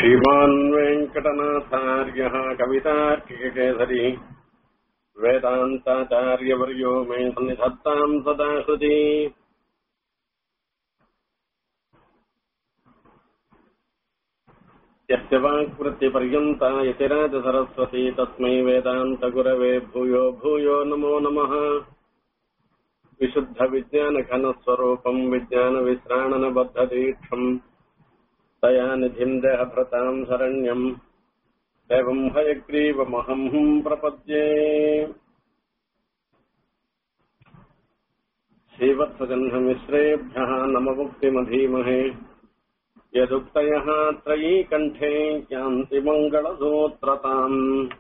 श्रीमान् वेङ्कटनाथार्यः कवितार्किककेसरी वेदान्ताचार्यवर्यो मे सन्निधत्ताम् सदा हृदि यस्य वाक्वृत्तिपर्यन्ता यतिराजसरस्वती तस्मै वेदान्तगुरवे भूयो भूयो नमो नमः विशुद्धविज्ञानघनस्वरूपम् विज्ञानविश्राणनबद्धदीक्षम् तया निधिम् देहभृताम् शरण्यम् एवम् हयग्रीवमहम् प्रपद्ये श्रीवत्सजह्नमिश्रेभ्यः नममुक्तिमधीमहे यदुक्तयः त्रयी कण्ठे यान्ति मङ्गलसूत्रताम्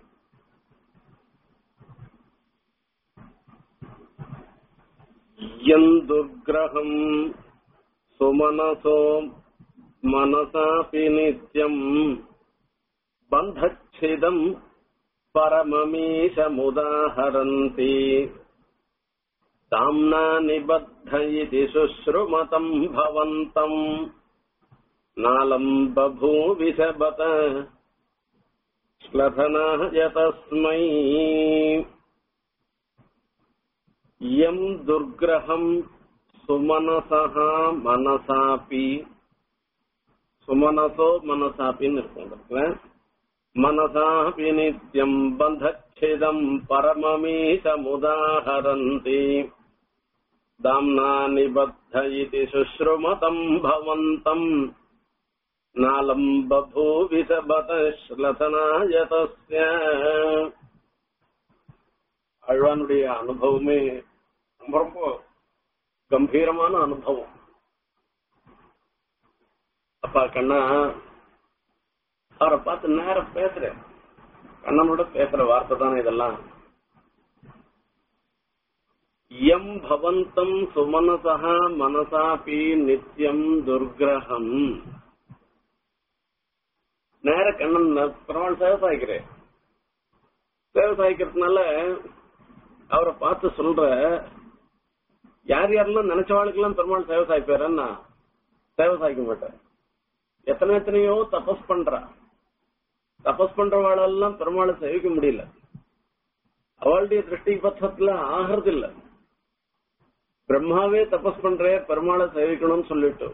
यम् दुर्ग्रहम् सुमनसो मनसापि नित्यम् बन्धच्छिदम् परममीशमुदाहरन्ति ताम्ना निबद्ध इति शुश्रुमतम् भवन्तम् नालम् बभूविशबत श्लथनाय तस्मै यम् दुर्ग्रहम् சுமனசா மனசாப்பி சுமனசோ மனசாப்பின்னு இருக்கும் இடத்துல மனசாபி நித்யம் பந்தச்சிதம் பரமமீசமுதாஹரந்தி தாம்னா நிபத்த இதி சுஷ்ருமதம் பவந்தம் நாலம் பபூவிசபத ஸ்லதனாய தஸ்ய அழ்வானுடைய அனுபவமே ரொம்ப ரொம்ப கம்பீரமான அனுபவம் அப்பா கண்ணா அவரை பார்த்து நேரம் பேசுறேன் கண்ணனோட பேசுற வார்த்தை தானே இதெல்லாம் எம் பவந்தம் சுமனசா மனசாபி நித்தியம் துர்கிரகம் நேர கண்ணன் பெருமாள் சேவை சாய்க்கிறேன் சேவை சாய்க்கிறதுனால அவரை பார்த்து சொல்ற யார் யாரெல்லாம் நினைச்சவாளுக்கெல்லாம் பெருமாள் சேவை சாய்ப்பாருன்னா சேவை சாய்க்க மாட்டார் எத்தனை எத்தனையோ தபஸ் பண்றா தபஸ் பண்றவாளெல்லாம் பெருமாளை சேவிக்க முடியல அவளுடைய திருஷ்டி பட்சத்துல ஆகிறது இல்ல பிரம்மாவே தபஸ் பண்ற பெருமாளை சேவிக்கணும்னு சொல்லிட்டு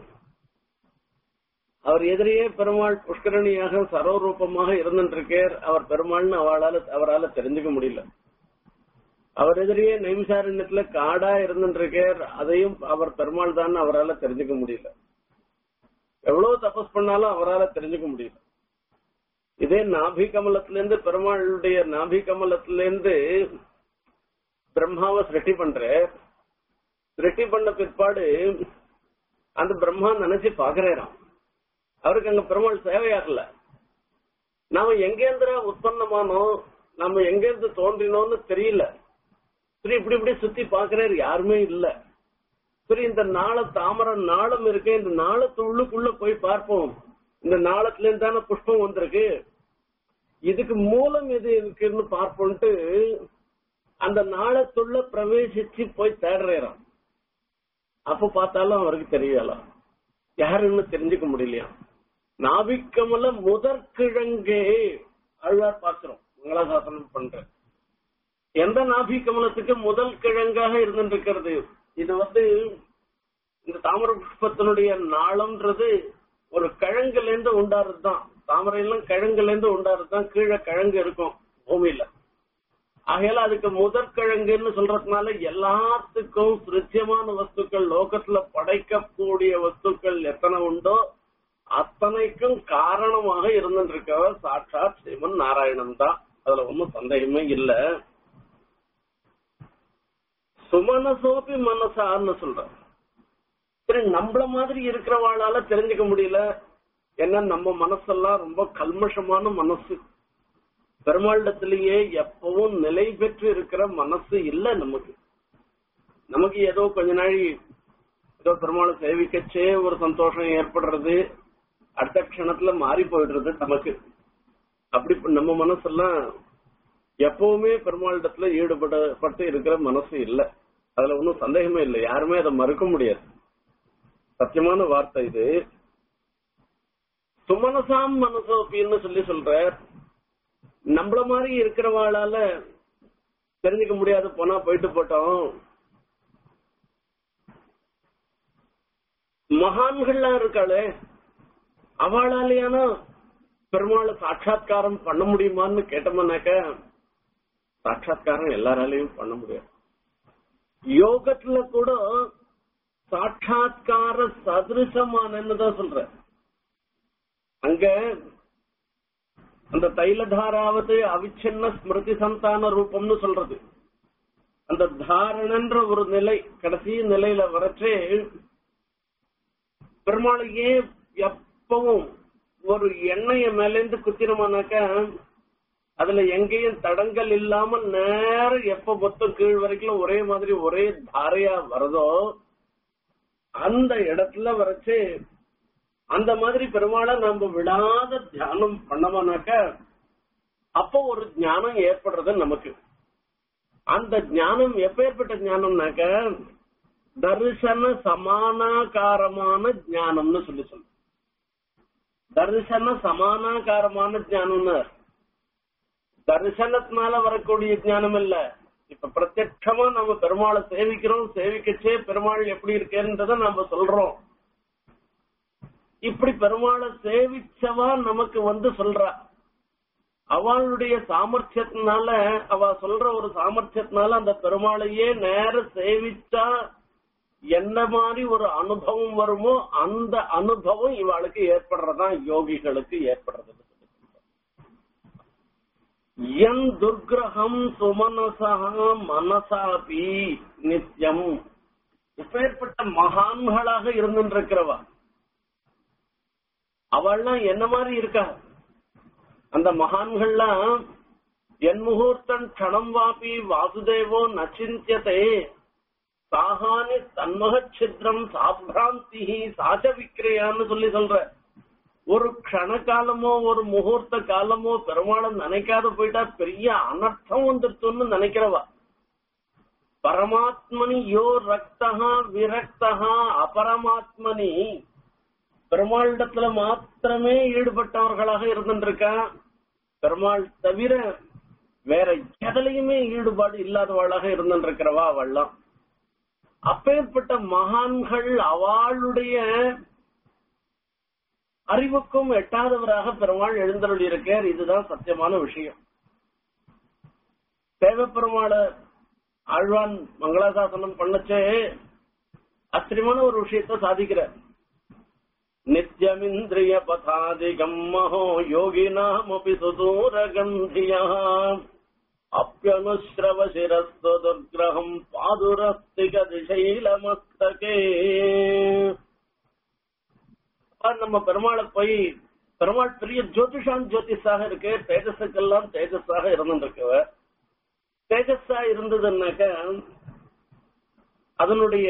அவர் எதிரியே பெருமாள் புஷ்கரணியாக சர்வரூபமாக இருந்துருக்கார் அவர் பெருமாள்னு அவளால அவரால தெரிஞ்சுக்க முடியல அவர் எதிரியே நைமிசாரண்யத்துல காடா இருந்துருக்கார் அதையும் அவர் பெருமாள் தான் அவரால் தெரிஞ்சுக்க முடியல எவ்வளவு தபஸ் பண்ணாலும் அவரால் தெரிஞ்சுக்க முடியல இதே நாபி கமலத்திலிருந்து பெருமாளுடைய நாபி கமலத்திலிருந்து பிரம்மாவை சிருஷ்டி பண்ற சிருஷ்டி பண்ண பிற்பாடு அந்த பிரம்மா நினைச்சு பாக்குறாராம் அவருக்கு அங்க பெருமாள் சேவையாகல நாம எங்கேந்திர உற்பத்தமானோம் நம்ம எங்கேருந்து தோன்றினோம்னு தெரியல சரி இப்படி இப்படி சுத்தி பாக்குறாரு யாருமே இல்ல சரி இந்த நாள தாமரை நாளம் இருக்கு இந்த நாளத்து உள்ளுக்குள்ள போய் பார்ப்போம் இந்த நாளத்துல இருந்து தானே புஷ்பம் வந்திருக்கு இதுக்கு மூலம் எது இருக்குன்னு பார்ப்போம்ட்டு அந்த நாளத்துள்ள பிரவேசிச்சு போய் தேடுறாராம் அப்ப பார்த்தாலும் அவருக்கு தெரியலாம் யாருன்னு தெரிஞ்சுக்க முடியலையா நாபிக்கமல முதற்கிழங்கே அழ்வார் பார்க்கிறோம் மங்களாசாசனம் பண்ற எந்த நாபி கமலத்துக்கு முதல் கிழங்காக இருந்துருக்கிறது இது வந்து இந்த தாமர புஷ்பத்தினுடைய நாளம்ன்றது ஒரு கிழங்குல இருந்து உண்டாருதுதான் தாமரை எல்லாம் கிழங்குல இருந்து உண்டாருதுதான் கீழே கிழங்கு இருக்கும் பூமியில ஆகையால அதுக்கு முதற்கிழங்குன்னு சொல்றதுனால எல்லாத்துக்கும் சிருத்தியமான வஸ்துக்கள் லோகத்துல படைக்கக்கூடிய வஸ்துக்கள் எத்தனை உண்டோ அத்தனைக்கும் காரணமாக இருந்துருக்கவர் சாட்சாத் ஸ்ரீமன் நாராயணன் தான் அதுல ஒன்னும் சந்தேகமே இல்லை சுமனசோபி மனசான்னு சொல்ற சரி நம்மள மாதிரி இருக்கிறவாளால தெரிஞ்சுக்க முடியல ஏன்னா நம்ம மனசெல்லாம் ரொம்ப கல்மஷமான மனசு பெருமாளிடத்திலேயே எப்பவும் நிலை பெற்று இருக்கிற மனசு இல்ல நமக்கு நமக்கு ஏதோ கொஞ்ச நாள் ஏதோ பெருமாளை சேவிக்கச்சே ஒரு சந்தோஷம் ஏற்படுறது அடுத்த க்ஷணத்துல மாறி போயிடுறது நமக்கு அப்படி நம்ம மனசெல்லாம் எப்பவுமே பெருமாளிடத்துல ஈடுபடப்பட்டு இருக்கிற மனசு இல்ல அதுல ஒன்னும் சந்தேகமே இல்லை யாருமே அதை மறுக்க முடியாது சத்தியமான வார்த்தை இது சுமனசாம் மனசோப்பின்னு சொல்லி சொல்ற நம்மள மாதிரி இருக்கிறவாளால தெரிஞ்சுக்க முடியாது போனா போயிட்டு போட்டோம் மகான்கள்லாம் இருக்காளே அவளாலேயான பெருமாளை சாட்சா்காரம் பண்ண முடியுமான்னு கேட்டோம்னாக்க சாட்சா்காரம் எல்லாராலையும் பண்ண முடியாது யோகத்துல கூட சாட்சா்கார சதிருஷமானன்னு தான் சொல்ற அங்க அந்த தைலதாராவது அவிச்சின்ன ஸ்மிருதி சந்தான ரூபம்னு சொல்றது அந்த தாரணன்ற ஒரு நிலை கடைசி நிலையில வரச்சே பெருமாளையே எப்பவும் ஒரு எண்ணெய மேலேந்து குத்தினோம்னாக்க அதுல எங்கேயும் தடங்கள் இல்லாமல் நேரம் எப்ப மொத்தம் கீழ் வரைக்கும் ஒரே மாதிரி ஒரே தாரையா வருதோ அந்த இடத்துல வரைச்சு அந்த மாதிரி பெருமாளை நம்ம விடாத தியானம் பண்ணோம்னாக்க அப்போ ஒரு ஞானம் ஏற்படுறது நமக்கு அந்த ஞானம் எப்பேற்பட்ட ஞானம்னாக்க தரிசன சமானாகாரமான ஞானம்னு சொல்லி சொல்லு தரிசன சமானாகாரமான ஞானம்னு தரிசனத்தினால வரக்கூடிய ஞானம் இல்ல இப்ப பிரத்யட்சமா நம்ம பெருமாளை சேவிக்கிறோம் சேவிக்கச்சே பெருமாள் எப்படி இருக்கேன்றத நம்ம சொல்றோம் இப்படி பெருமாளை சேவிச்சவா நமக்கு வந்து சொல்றா அவளுடைய சாமர்த்தியத்தினால அவ சொல்ற ஒரு சாமர்த்தியத்தினால அந்த பெருமாளையே நேர சேவிச்சா என்ன மாதிரி ஒரு அனுபவம் வருமோ அந்த அனுபவம் இவாளுக்கு ஏற்படுறதா யோகிகளுக்கு ஏற்படுறது என் துர்கிரகம் சுமனசா மனசாபி நித்தியம் இப்பேற்பட்ட மகான்களாக இருந்துருக்கிறவா அவள்லாம் என்ன மாதிரி இருக்கா அந்த மகான்கள்லாம் என் முகூர்த்தன் கணம் வாபி வாசுதேவோ நச்சிந்தியதே சாகானி தன்மக சித்திரம் சாப்ராந்தி சாச்ச விக்கிரையான்னு சொல்லி சொல்ற ஒரு க்ஷண காலமோ ஒரு முகூர்த்த காலமோ பெருமாளை நினைக்காத போயிட்டா பெரிய அனர்த்தம் வந்துருச்சுன்னு நினைக்கிறவா பரமாத்மனி யோ ரக்தகா விரக்தகா அபரமாத்மனி பெருமாளிடத்துல மாத்திரமே ஈடுபட்டவர்களாக இருந்துருக்கா பெருமாள் தவிர வேற எதுலையுமே ஈடுபாடு இல்லாதவளாக இருந்துருக்கிறவா அவள்லாம் அப்பேற்பட்ட மகான்கள் அவளுடைய அறிவுக்கும் எட்டாதவராக பெருமாள் எழுந்தருள் இருக்கார் இதுதான் சத்தியமான விஷயம் தேவப்பெருமாள ஆழ்வான் மங்களாசாசனம் பண்ணச்சே ஆச்சரியமான ஒரு விஷயத்த சாதிக்கிறார் நித்யமிந்திரிய பதாதிகம் மகோ யோகினாமபி சுதூரகந்தியா அப்பியனுஸ்ரவ சிரஸ்து துர்கிரகம் பாதுரஸ்திக திசைலமஸ்தகே நம்ம பெருமாளை போய் பெருமாள் பெரிய ஜோதிஷான் ஜோதிஷாக இருக்கு தேஜஸுக்கெல்லாம் தேஜஸாக இருந்துருக்கவ தேஜஸா இருந்ததுன்னாக்க அதனுடைய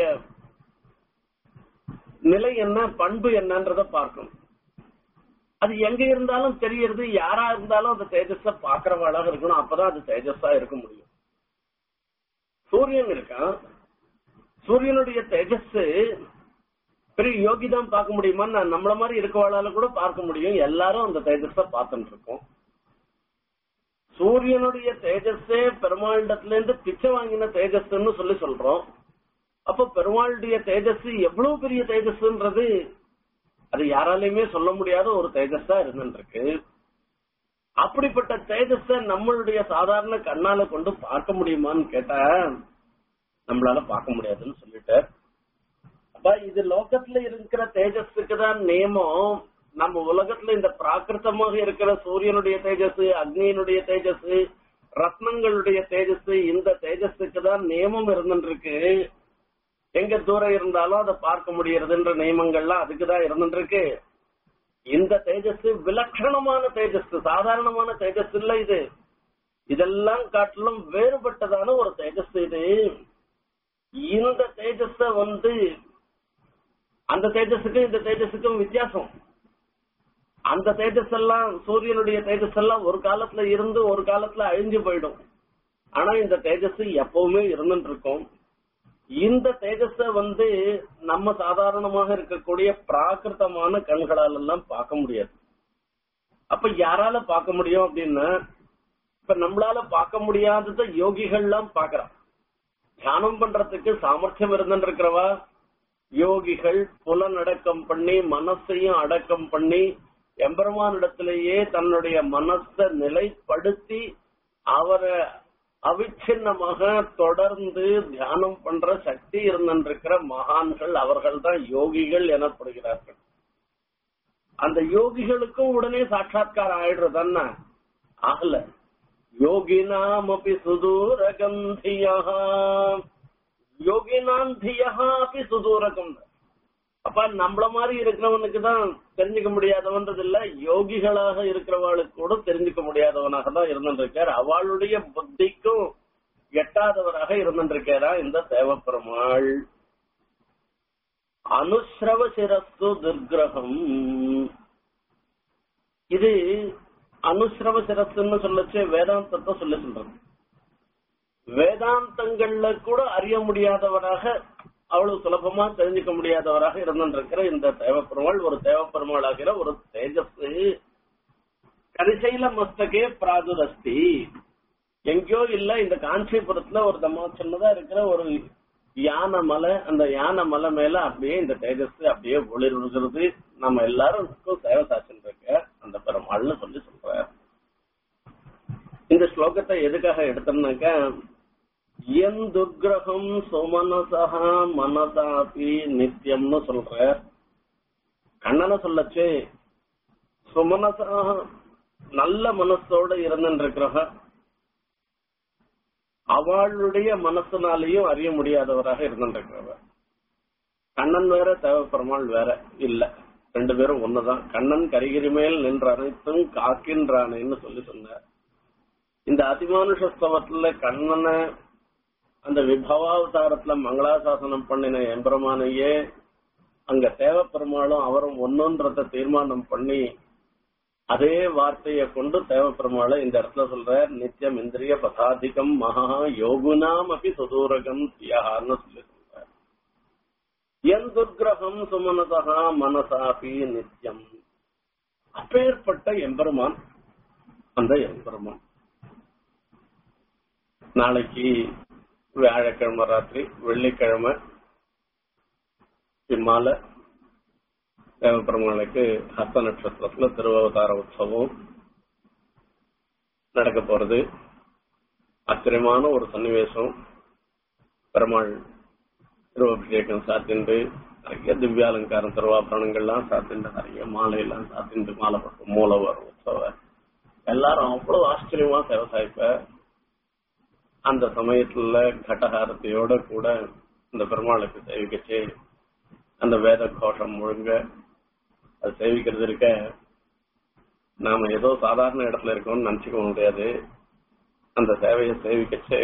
நிலை என்ன பண்பு என்னன்றத பார்க்கணும் அது எங்க இருந்தாலும் தெரியறது யாரா இருந்தாலும் அந்த தேஜஸ பாக்குறவாளாக இருக்கணும் அப்பதான் அது தேஜஸா இருக்க முடியும் சூரியன் இருக்கான் சூரியனுடைய தேஜஸ் பெரிய யோகி தான் பார்க்க முடியுமா நான் நம்மள மாதிரி இருக்கவாளால கூட பார்க்க முடியும் எல்லாரும் அந்த தேஜஸ பார்த்துட்டு இருக்கோம் சூரியனுடைய தேஜஸே பெருமாளிடத்துல இருந்து பிச்சை வாங்கின தேஜஸ்ன்னு சொல்லி சொல்றோம் அப்ப பெருமாளுடைய தேஜஸ் எவ்வளவு பெரிய தேஜஸ்ன்றது அது யாராலையுமே சொல்ல முடியாத ஒரு தேஜஸா இருந்துருக்கு அப்படிப்பட்ட தேஜஸ நம்மளுடைய சாதாரண கண்ணால கொண்டு பார்க்க முடியுமான்னு கேட்டா நம்மளால பார்க்க முடியாதுன்னு சொல்லிட்டார் அப்ப இது லோகத்துல இருக்கிற தேஜஸுக்கு தான் நியமம் நம்ம உலகத்துல இந்த பிராகிருத்தமாக இருக்கிற சூரியனுடைய தேஜஸ் அக்னியினுடைய தேஜஸ் ரத்னங்களுடைய தேஜஸ் இந்த தேஜஸுக்கு தான் நியமம் இருந்துருக்கு எங்க தூரம் இருந்தாலும் அதை பார்க்க முடியறதுன்ற நியமங்கள்லாம் அதுக்குதான் இருந்துருக்கு இந்த தேஜஸ் விலட்சணமான தேஜஸ் சாதாரணமான தேஜஸ் இல்ல இது இதெல்லாம் காட்டிலும் வேறுபட்டதான ஒரு தேஜஸ் இது இந்த தேஜஸ வந்து அந்த தேஜஸுக்கும் இந்த தேஜஸுக்கும் வித்தியாசம் அந்த தேஜஸ் எல்லாம் சூரியனுடைய தேஜஸ் எல்லாம் ஒரு காலத்துல இருந்து ஒரு காலத்துல அழிஞ்சு போயிடும் ஆனா இந்த தேஜஸ் எப்பவுமே இருந்துட்டு இருக்கும் இந்த தேஜஸ வந்து நம்ம சாதாரணமாக இருக்கக்கூடிய பிராகிருத்தமான கண்களால் எல்லாம் பார்க்க முடியாது அப்ப யாரால பார்க்க முடியும் அப்படின்னா இப்ப நம்மளால பார்க்க முடியாதத யோகிகள்லாம் பாக்குறான் தியானம் பண்றதுக்கு சாமர்த்தியம் இருந்துருக்கிறவா யோகிகள் புலனடக்கம் பண்ணி மனசையும் அடக்கம் பண்ணி எம்பெருமானிடத்திலேயே தன்னுடைய மனசை நிலைப்படுத்தி அவரை அவிச்சின்னமாக தொடர்ந்து தியானம் பண்ற சக்தி இருந்திருக்கிற மகான்கள் அவர்கள் தான் யோகிகள் எனப்படுகிறார்கள் அந்த யோகிகளுக்கும் உடனே சாட்சா்காரம் ஆயிடுறதுன்னா ஆகல யோகினாம் அப்படி சுதூரகந்தியா யோகினாம் தியா அப்படி சுதூரகம் அப்ப நம்மள மாதிரி இருக்கிறவனுக்கு தான் தெரிஞ்சுக்க முடியாதவன்றது இல்ல யோகிகளாக இருக்கிறவளுக்கு கூட தெரிஞ்சுக்க முடியாதவனாக தான் இருந்துருக்கார் அவளுடைய புத்திக்கும் எட்டாதவராக இருந்துருக்காரா இந்த தேவப்பெருமாள் அனுஸ்ரவ சிரஸ்து துர்கிரகம் இது அனுஸ்ரவ சிரஸ்ன்னு சொல்லச்சு வேதாந்தத்தை சொல்ல சொல்றது வேதாந்தங்கள்ல கூட அறிய முடியாதவராக அவ்வளவு சுலபமா தெரிஞ்சுக்க முடியாதவராக இருந்திருக்கிற இந்த தேவப்பெருமாள் ஒரு தேவப்பெருமாள் ஆகிற ஒரு தேஜஸ் கரிசைல மஸ்தகே பிராதுரஸ்தி எங்கேயோ இல்ல இந்த காஞ்சிபுரத்துல ஒரு தம்மா சின்னதா இருக்கிற ஒரு யானை மலை அந்த யானை மலை மேல அப்படியே இந்த தேஜஸ் அப்படியே ஒளிர்கிறது நம்ம எல்லாருக்கும் சேவை சாட்சின்னு இருக்க அந்த பெருமாள்னு சொல்லி சொல்ற இந்த ஸ்லோகத்தை எதுக்காக எடுத்தோம்னாக்க என் துர்கிரகம் சுமனசா மனசாபி நித்தியம்னு சொல்ற கண்ணனை சொல்லச்சு சுமனசா நல்ல மனசோட இருந்துருக்கிறவ அவளுடைய மனசுனாலையும் அறிய முடியாதவராக இருந்துருக்கிறவ கண்ணன் வேற தேவப்பெருமாள் வேற இல்ல ரெண்டு பேரும் ஒண்ணுதான் கண்ணன் கரிகிரி மேல் நின்ற அனைத்தும் காக்கின்றானேன்னு சொல்லி சொன்னார் இந்த அதிமானுஷஸ்தவத்துல கண்ணனை அந்த விபவாவதாரத்துல மங்களாசாசனம் பண்ணின எம்பெருமானையே அங்க தேவப்பெருமாளும் அவரும் ஒன்னொன்றத தீர்மானம் பண்ணி அதே வார்த்தையை கொண்டு தேவப்பெருமாளை இந்த இடத்துல சொல்ற நித்தியம் இந்திரிய பதாதிகம் மகா யோகுனாம் அப்படி சுதூரகம் தியான்னு சொல்லி சொல்ற என் துர்கிரகம் சுமனதா மனசாபி நித்தியம் அப்பேற்பட்ட எம்பெருமான் அந்த எம்பெருமான் நாளைக்கு வியாழக்கிழமை ராத்திரி வெள்ளிக்கிழமை பின்னால தேவப்பெருமாளுக்கு ஹஸ்த நட்சத்திரத்துல திருவவதார உற்சவம் நடக்க போறது ஆச்சரியமான ஒரு சன்னிவேசம் பெருமாள் திருவபிஷேகம் சாத்திண்டு நிறைய திவ்யாலங்காரம் திருவாபரணங்கள்லாம் சாத்திண்டு நிறைய மாலையெல்லாம் சாத்திண்டு மாலை போட்டு மூலவர் உற்சவம் எல்லாரும் அவ்வளவு ஆச்சரியமா சேவை சாய்ப்ப அந்த சமயத்துல கடகாரத்தையோட கூட இந்த பெருமாளுக்கு சேவிக்கச்சு அந்த வேத கோஷம் முழுங்க அது சேவிக்கிறது இருக்க நாம ஏதோ சாதாரண இடத்துல இருக்கோம்னு நினைச்சுக்க முடியாது அந்த சேவையை சேவிக்கச்சு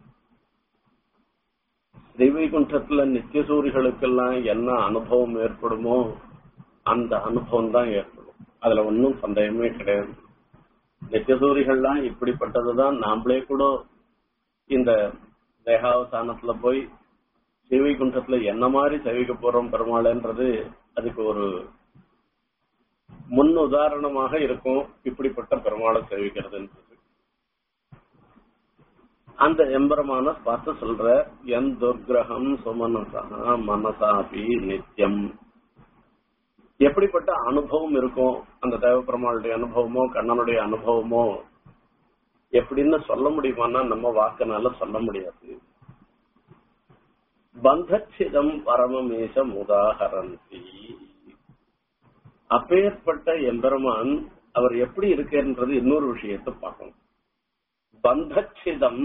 ஸ்ரீவைகுண்டத்துல நித்தியசூரிகளுக்கெல்லாம் என்ன அனுபவம் ஏற்படுமோ அந்த அனுபவம் தான் ஏற்படும் அதுல ஒன்றும் சந்தேகமே கிடையாது நித்தியசூரிகள்லாம் இப்படிப்பட்டதுதான் நாமளே கூட இந்த தேகாவசானத்துல போய் ஸ்ரீவைகுண்டத்துல என்ன மாதிரி சேவிக்க போறோம் பெருமாள்ன்றது அதுக்கு ஒரு முன் உதாரணமாக இருக்கும் இப்படிப்பட்ட பெருமாளை சேவிக்கிறதுன்றது அந்த எம்பெருமான பார்த்து சொல்ற என் துர்கிரகம் சுமனசா மனசாபி நித்தியம் எப்படிப்பட்ட அனுபவம் இருக்கும் அந்த தேவப்பெருமாளுடைய அனுபவமோ கண்ணனுடைய அனுபவமோ எப்படின்னு சொல்ல முடியுமான்னா நம்ம வாக்குனால சொல்ல முடியாது பந்தச்சிதம் பரமமேசம் உதாகரந்தி அப்பேற்பட்ட எம்பெருமான் அவர் எப்படி இருக்குன்றது இன்னொரு விஷயத்தை பார்க்கணும் பந்தச்சிதம்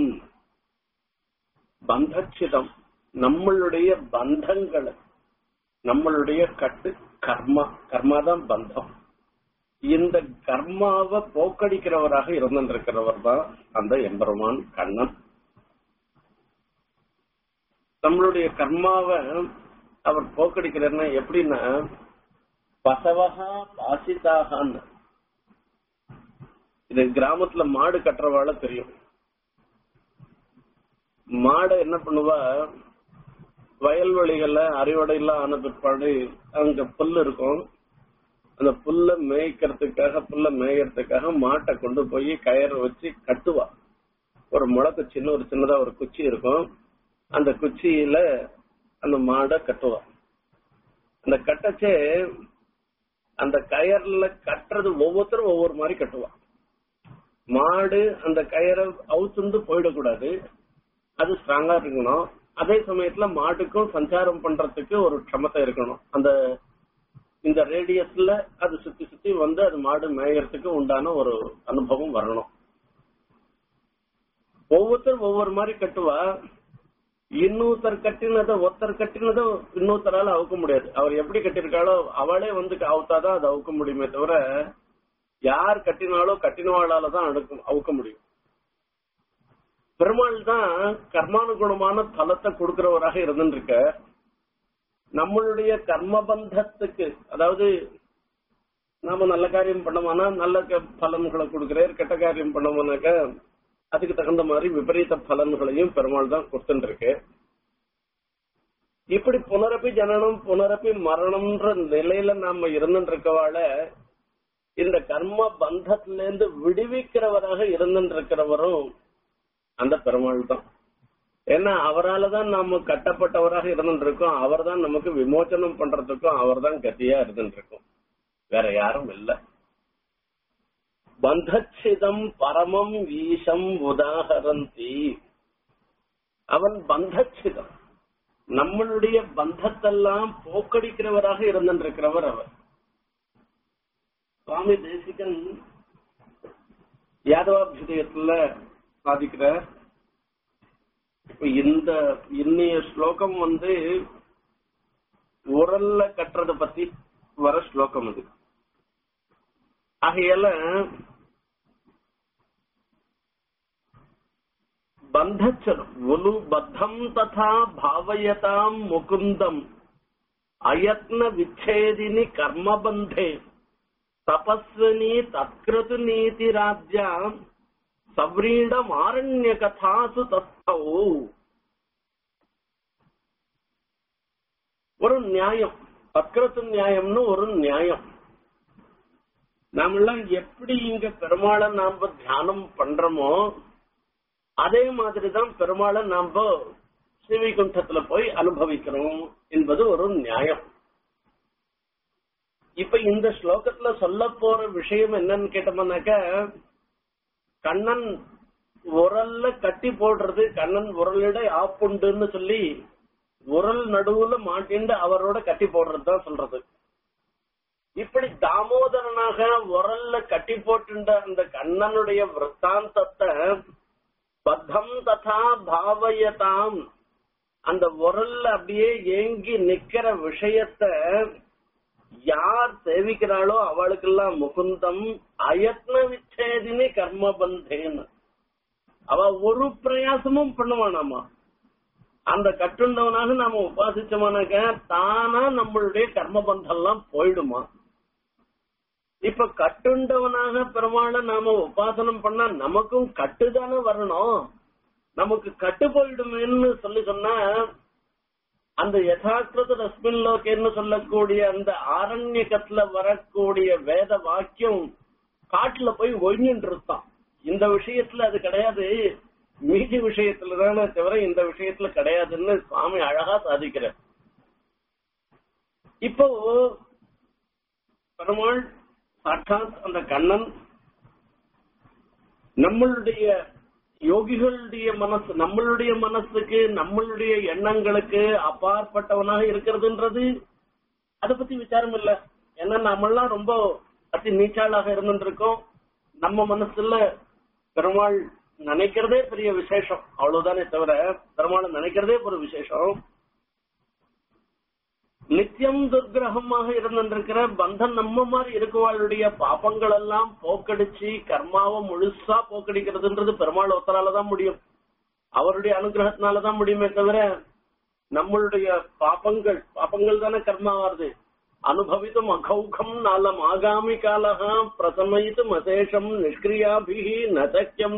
பந்தச்சிதம் நம்மளுடைய பந்தங்களை நம்மளுடைய கட்டு கர்மா கர்மா தான் பந்தம் இந்த கர்மாவை போக்கடிக்கிறவராக இருந்திருக்கிறவர் தான் அந்த எம்பெருமான் கண்ணன் நம்மளுடைய கர்மாவை அவர் போக்கடிக்கிறார்னா எப்படின்னா பசவகா பாசிதாகான்னு இது கிராமத்துல மாடு கட்டுறவாಳ தெரியும் மாடை என்ன பண்ணுவா வயல்வெளிகள்ல அறுவடை எல்லாம் ஆன பிற்பாடு அங்க புல் இருக்கும் அந்த புல்ல மேய்க்கிறதுக்காக புல்ல மேயறதுக்காக மாட்டை கொண்டு போய் கயிறு வச்சு கட்டுவா ஒரு முளக்கு சின்ன ஒரு சின்னதா ஒரு குச்சி இருக்கும் அந்த குச்சியில அந்த மாடை கட்டுவா அந்த கட்டச்சே அந்த கயர்ல கட்டுறது ஒவ்வொருத்தரும் ஒவ்வொரு மாதிரி கட்டுவா மாடு அந்த கயரை அவுத்துண்டு போயிடக்கூடாது அது ஸ்ட்ராங்கா இருக்கணும் அதே சமயத்துல மாட்டுக்கும் சஞ்சாரம் பண்றதுக்கு ஒரு க்ஷமத்தை இருக்கணும் அந்த இந்த ரேடியஸ்ல அது சுத்தி சுத்தி வந்து அது மாடு மேயறதுக்கு உண்டான ஒரு அனுபவம் வரணும் ஒவ்வொருத்தரும் ஒவ்வொரு மாதிரி கட்டுவா இன்னொருத்தர் கட்டினதை ஒருத்தர் கட்டினதை இன்னொருத்தரால அவுக்க முடியாது அவர் எப்படி கட்டிருக்காளோ அவளே வந்து அவுத்தாதான் அதை அவுக்க முடியுமே தவிர யார் கட்டினாலோ கட்டினவாளால தான் அடுக்க- அவுக்க முடியும் பெருமாள் தான் கர்மானுகுணமான பலத்தை கொடுக்கிறவராக இருந்துருக்க நம்மளுடைய கர்மபந்தத்துக்கு அதாவது நாம நல்ல காரியம் பண்ணோம்னா நல்ல க- பலன்களை கொடுக்கிறார் கெட்ட காரியம் பண்ணோம்னாக்க அதுக்கு தகுந்த மாதிரி விபரீத பலன்களையும் பெருமாள் தான் கொடுத்துருக்கு இப்படி புனரப்பி ஜனனம் புனரப்பி மரணம்ன்ற நிலையில நாம இருந்துட்டு இருக்கவாழ இந்த கர்ம பந்தத்திலிருந்து விடுவிக்கிறவராக இருந்துட்டு இருக்கிறவரும் அந்த பெருமாள் தான் ஏன்னா அவரால தான் நாம கட்டப்பட்டவராக இருந்துட்டு இருக்கோம் அவர் தான் நமக்கு விமோச்சனம் பண்றதுக்கும் அவர் தான் கத்தியா இருந்துட்டு இருக்கோம் வேற யாரும் இல்ல பந்தச்சிதம் பரமம் ஈசம் உதாகரந்தி அவன் பந்தச்சிதம் நம்மளுடைய பந்தத்தெல்லாம் போக்கடிக்கிறவராக இருந்திருக்கிறவர் அவர் சுவாமி தேசிகன் யாதவாபியுதயத்துல சாதிக்கிறார் இப்ப இந்த இன்னைய ஸ்லோகம் வந்து உரல்ல கட்டுறத பத்தி வர ஸ்லோகம் இது ஆகையால பந்தச்சரம் ஒலு பத்தம் ததா பாவயதாம் முகுந்தம் அயத்ன விச்சேதினி கர்மபந்தே தபஸ்வினி தத்கிருது நீதி ராஜ்யா சவ்ரீடமாரண்ய கதாசு தஸ்தௌ ஒரு நியாயம் தத்கிருத்து நியாயம்னு ஒரு நியாயம் நாமெல்லாம் எப்படி இங்க பெருமாளை நாம தியானம் பண்றோமோ அதே மாதிரிதான் பெருமாளை நாம ஸ்ரீவைகுண்டத்துல போய் அனுபவிக்கிறோம் என்பது ஒரு நியாயம் இப்ப இந்த ஸ்லோகத்துல சொல்ல போற விஷயம் என்னன்னு கேட்டோம்னாக்க கண்ணன் உரல்ல கட்டி போடுறது கண்ணன் உரலிட ஆப்புண்டுன்னு சொல்லி உரல் நடுவுல மாட்டிண்டு அவரோட கட்டி போடுறது தான் சொல்றது இப்படி தாமோதரனாக உரல்ல கட்டி போட்டுண்ட அந்த கண்ணனுடைய விற்த்தாந்தத்தை பத்தம் ததா பாவயதாம் அந்த உரல்ல அப்படியே ஏங்கி நிக்கிற விஷயத்த யார் சேவிக்கிறாளோ அவளுக்கெல்லாம் முகுந்தம் அயத்ன விச்சேதினி கர்மபந்தேன்னு அவ ஒரு பிரயாசமும் பண்ணுவானாமா அந்த கட்டுண்டவனாக நாம உபாசிச்சோம்னாக்க தானா நம்மளுடைய கர்மபந்தம் எல்லாம் போயிடுமா இப்ப கட்டுண்டவனாக பெருமாளை நாம உபாசனம் பண்ணா நமக்கும் கட்டுதானே வரணும் நமக்கு கட்டு போயிடுமேன்னு சொல்லி சொன்னா அந்த யதாக்கிருத ரஸ்மின் லோகேன்னு சொல்லக்கூடிய அந்த ஆரண்யக்கத்துல வரக்கூடிய வேத வாக்கியம் காட்டுல போய் ஒழிஞ்சுட்டு இருக்கான் இந்த விஷயத்துல அது கிடையாது மீதி விஷயத்துல தானே தவிர இந்த விஷயத்துல கிடையாதுன்னு சுவாமி அழகா சாதிக்கிறார் இப்போ பெருமாள் சாட்சாத் அந்த கண்ணன் நம்மளுடைய யோகிகளுடைய மனசு நம்மளுடைய மனசுக்கு நம்மளுடைய எண்ணங்களுக்கு அப்பாற்பட்டவனாக இருக்கிறதுன்றது அதை பத்தி விசாரம் இல்ல ஏன்னா நம்மெல்லாம் ரொம்ப அதி நீச்சாளாக இருந்துருக்கோம் நம்ம மனசுல பெருமாள் நினைக்கிறதே பெரிய விசேஷம் அவ்வளவுதானே தவிர பெருமாளை நினைக்கிறதே ஒரு விசேஷம் நித்தியம் துர்கிரகமாக இருந்திருக்கிற பந்தம் நம்ம மாதிரி இருக்கவாளுடைய பாப்பங்கள் எல்லாம் போக்கடிச்சு கர்மாவை முழுசா போக்கடிக்கிறதுன்றது பெருமாள் ஒத்தராலதான் முடியும் அவருடைய அனுகிரகத்தினாலதான் முடியுமே தவிர நம்மளுடைய பாப்பங்கள் பாப்பங்கள் தானே கர்மா வருது அனுபவித்தும் அகௌகம் நாளம் ஆகாமி காலகா பிரசமயித்தும் அசேஷம் நிஷ்கிரியாபிகி நசக்கியம்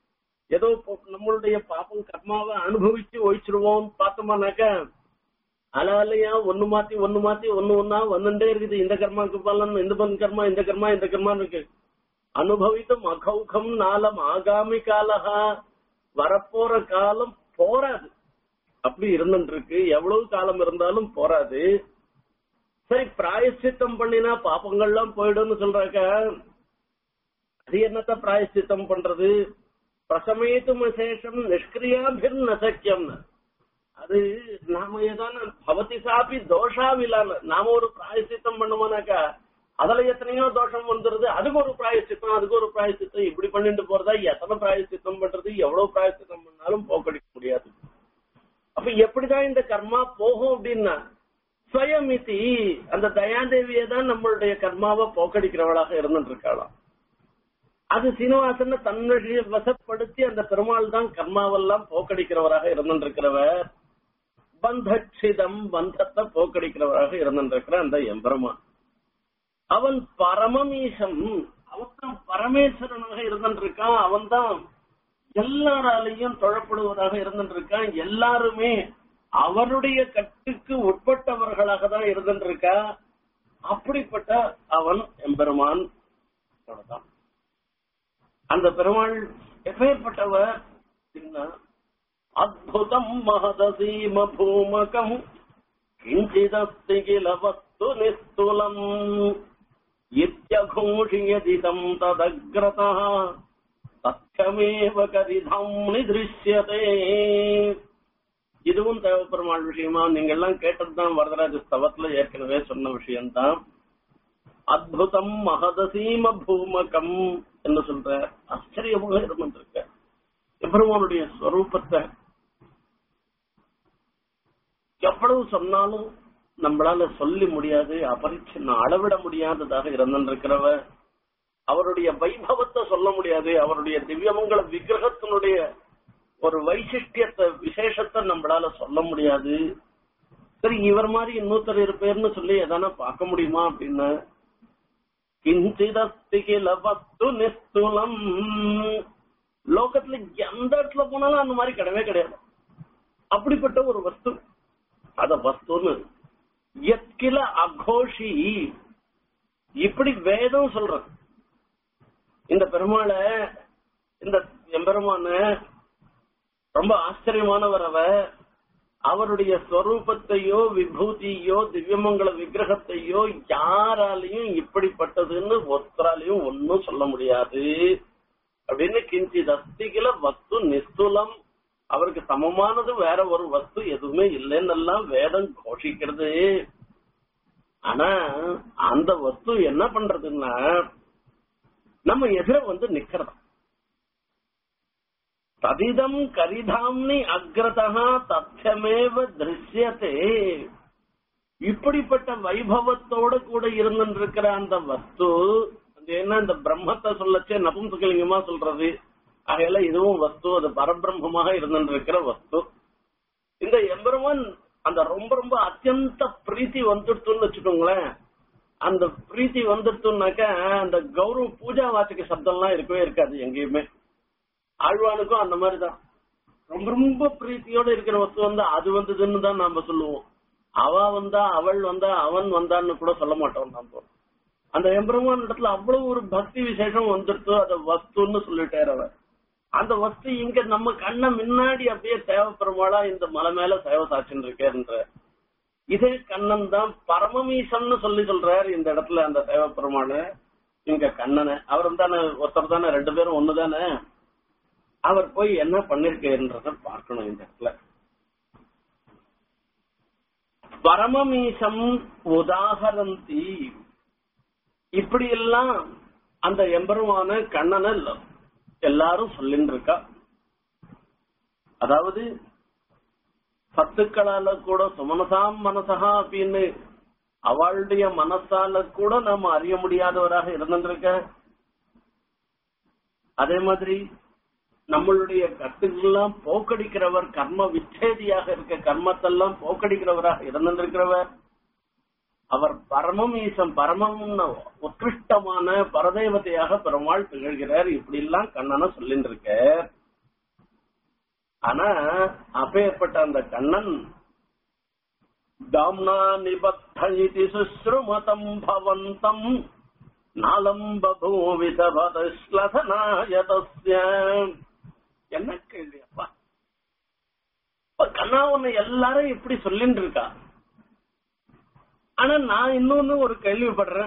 ஏதோ நம்மளுடைய பாப்பம் கர்மாவை அனுபவிச்சு ஒழிச்சிருவோம் பார்த்தோம்னாக்க அலாலையா ஒண்ணு மாத்தி ஒண்ணு மாத்தி ஒண்ணு ஒன்னா வந்துட்டே இருக்குது இந்த கர்மாக்கு பலன் இந்த பன் கர்மா இந்த கர்மா இந்த கர்மா இருக்கு அனுபவித்தும் அகௌகம் நாளம் ஆகாமி காலகா வரப்போற காலம் போராது அப்படி இருந்துட்டு இருக்கு எவ்வளவு காலம் இருந்தாலும் போராது சரி பிராயசித்தம் பண்ணினா பாப்பங்கள்லாம் போயிடும்னு சொல்றாக்க அது என்னத்த பிராயசித்தம் பண்றது பிரசமேத்தும் விசேஷம் நிஷ்கிரியாபிர் நசக்கியம்னு அது நாம ஏதான பவதி சாப்பி தோஷாவிலான நாம ஒரு பிராயசித்தம் பண்ணுவோம்னாக்கா அதுல எத்தனையோ தோஷம் வந்துருது அதுக்கு ஒரு பிராயசித்தம் அதுக்கு ஒரு பிராயசித்தம் இப்படி பண்ணிட்டு போறதா எத்தனை பிராயசித்தம் பண்றது எவ்வளவு பிராயசித்தம் பண்ணாலும் போக்கடிக்க முடியாது அப்ப எப்படிதான் இந்த கர்மா போகும் அப்படின்னா ஸ்வயமிதி அந்த தயாதேவியை தான் நம்மளுடைய கர்மாவை போக்கடிக்கிறவளாக இருந்துட்டு இருக்காளாம் அது சீனிவாசன தன்னுடைய வசப்படுத்தி அந்த பெருமாள் தான் கர்மாவெல்லாம் போக்கடிக்கிறவராக இருந்திருக்கிறவர் பந்தட்சிதம் பந்தத்தை போக்கடிக்கிறவராக இருந்திருக்கிற அந்த எம்பெருமான் அவன் பரமமீசம் அவன் தான் பரமேஸ்வரனாக இருந்திருக்கான் அவன் தான் எல்லாராலையும் தொழப்படுவதாக இருந்திருக்கான் எல்லாருமே அவருடைய கட்டுக்கு உட்பட்டவர்களாக தான் இருந்திருக்கா அப்படிப்பட்ட அவன் எம்பெருமான் தான் அந்த பெருமாள் எப்பேற்பட்டவர் அத்புதம் மகதசீம பூமகம் கிஞ்சிதஸ்தி கில வஸ்து நிஸ்துலம் இத்தியகோஷியதிதம் ததக்ரதா தத்தமேவ கரிதம் நிதிருஷ்யதே இதுவும் தேவப்பெருமாள் விஷயமா நீங்க எல்லாம் கேட்டதுதான் வரதராஜ ஸ்தவத்துல ஏற்கனவே சொன்ன விஷயம்தான் அத்புதம் மகதசீம பூமகம் என்று சொல்ற ஆச்சரியமாக இருந்திருக்க எம்பெருமானுடைய ஸ்வரூபத்தை எவ்வளவு சொன்னாலும் நம்மளால சொல்லி முடியாது அபரிச்சின்ன அளவிட முடியாததாக இருந்திருக்கிறவ அவருடைய வைபவத்தை சொல்ல முடியாது அவருடைய திவ்யமங்கல விக்கிரகத்தினுடைய ஒரு வைசிஷ்டியத்தை விசேஷத்தை நம்மளால சொல்ல முடியாது சரி இவர் மாதிரி இன்னொருத்தர் இருப்பேர்னு சொல்லி எதான பார்க்க முடியுமா அப்படின்னு கிஞ்சிதஸ்தி கில வஸ்து நிஸ்துலம் லோகத்துல எந்த இடத்துல போனாலும் அந்த மாதிரி கிடையவே கிடையாது அப்படிப்பட்ட ஒரு வஸ்து அத வஸ்துன்னு எத்கில அகோஷி இப்படி வேதம் சொல்றது இந்த பெருமாளை இந்த எம்பெருமான ரொம்ப ஆச்சரியமானவர் அவ அவருடைய ஸ்வரூபத்தையோ விபூதியோ திவ்யமங்கல விக்கிரகத்தையோ யாராலையும் இப்படிப்பட்டதுன்னு ஒருத்தராலையும் ஒன்னும் சொல்ல முடியாது அப்படின்னு கிஞ்சி தஸ்திகில வஸ்து நிஸ்துலம் அவருக்கு சமமானது வேற ஒரு வஸ்து எதுவுமே இல்லைன்னு எல்லாம் வேதம் கோஷிக்கிறது ஆனா அந்த வஸ்து என்ன பண்றதுன்னா நம்ம எதிர வந்து நிக்கிறதா ததிதம் கரிதாம்னி அக்ரதா தத்தியமேவ திருஷ்யத்தே இப்படிப்பட்ட வைபவத்தோட கூட இருந்துருக்கிற அந்த வஸ்து அது என்ன இந்த பிரம்மத்தை சொல்லச்சே நபும்சகலிங்கமா சொல்றது ஆகையில இதுவும் வஸ்து அது பரபிரம்மமாக இருந்துருக்கிற வஸ்து இந்த எம்பெருமான் அந்த ரொம்ப ரொம்ப அத்தியந்த பிரீத்தி வந்துடுத்துன்னு வச்சுக்கோங்களேன் அந்த பிரீத்தி வந்துடுத்துனாக்க அந்த கௌரவ பூஜா வாச்சக சப்தம்லாம் இருக்கவே இருக்காது எங்கேயுமே ஆழ்வானுக்கும் அந்த மாதிரிதான் ரொம்ப ரொம்ப பிரீத்தியோட இருக்கிற வஸ்து வந்து அது வந்ததுன்னு தான் நாம சொல்லுவோம் அவ வந்தா அவள் வந்தா அவன் வந்தான்னு கூட சொல்ல மாட்டோம் நாம அந்த எம்பெருமான் இடத்துல அவ்வளவு ஒரு பக்தி விசேஷம் வந்துடுத்து அத வஸ்துன்னு சொல்லிட்டார் அவர் அந்த வஸ்து இங்க நம்ம கண்ண முன்னாடி அப்படியே தேவைப்பெருமாளா இந்த மலை மேல சேவை சாட்சின்னு இருக்கேன்ற இதே கண்ணன் தான் பரமமீசம்னு சொல்லி சொல்றாரு இந்த இடத்துல அந்த தேவைப்பெருமாள் இங்க கண்ணனை அவர் தானே ஒருத்தர் தானே ரெண்டு பேரும் ஒண்ணுதானே அவர் போய் என்ன பண்ணிருக்கேன்றத பார்க்கணும் இந்த இடத்துல பரமமீசம் உதாகரந்தி இப்படி எல்லாம் அந்த எம்பெருமான கண்ணனை எல்லாரும் சொல்லின்னு இருக்கா அதாவது சத்துக்களால கூட சுமனசாம் மனசகா அப்படின்னு அவளுடைய மனசால கூட நாம அறிய முடியாதவராக இருந்திருக்க அதே மாதிரி நம்மளுடைய கட்டுக்கெல்லாம் போக்கடிக்கிறவர் கர்ம விச்சேதியாக இருக்க கர்மத்தெல்லாம் போக்கடிக்கிறவராக இருந்திருக்கிறவர் அவர் பரமம் ஈசம் பரமம் உத்கிருஷ்டமான பரதேவதையாக பெருமாள் திகழ்கிறார் இப்படி எல்லாம் கண்ணனை சொல்லிட்டு இருக்க ஆனா அப்பேற்பட்ட அந்த கண்ணன் दाम्ना निबद्ध इति शुश्रुमतम् भवन्तम् நாலம் பபூவிதபதஸ்லதனாய தஸ்ய என்ன கேள்வி அப்பா இப்ப கண்ணா உன்னை எல்லாரும் இப்படி சொல்லிட்டு இருக்கா ஆனா நான் இன்னொன்னு ஒரு கேள்விப்படுறேன்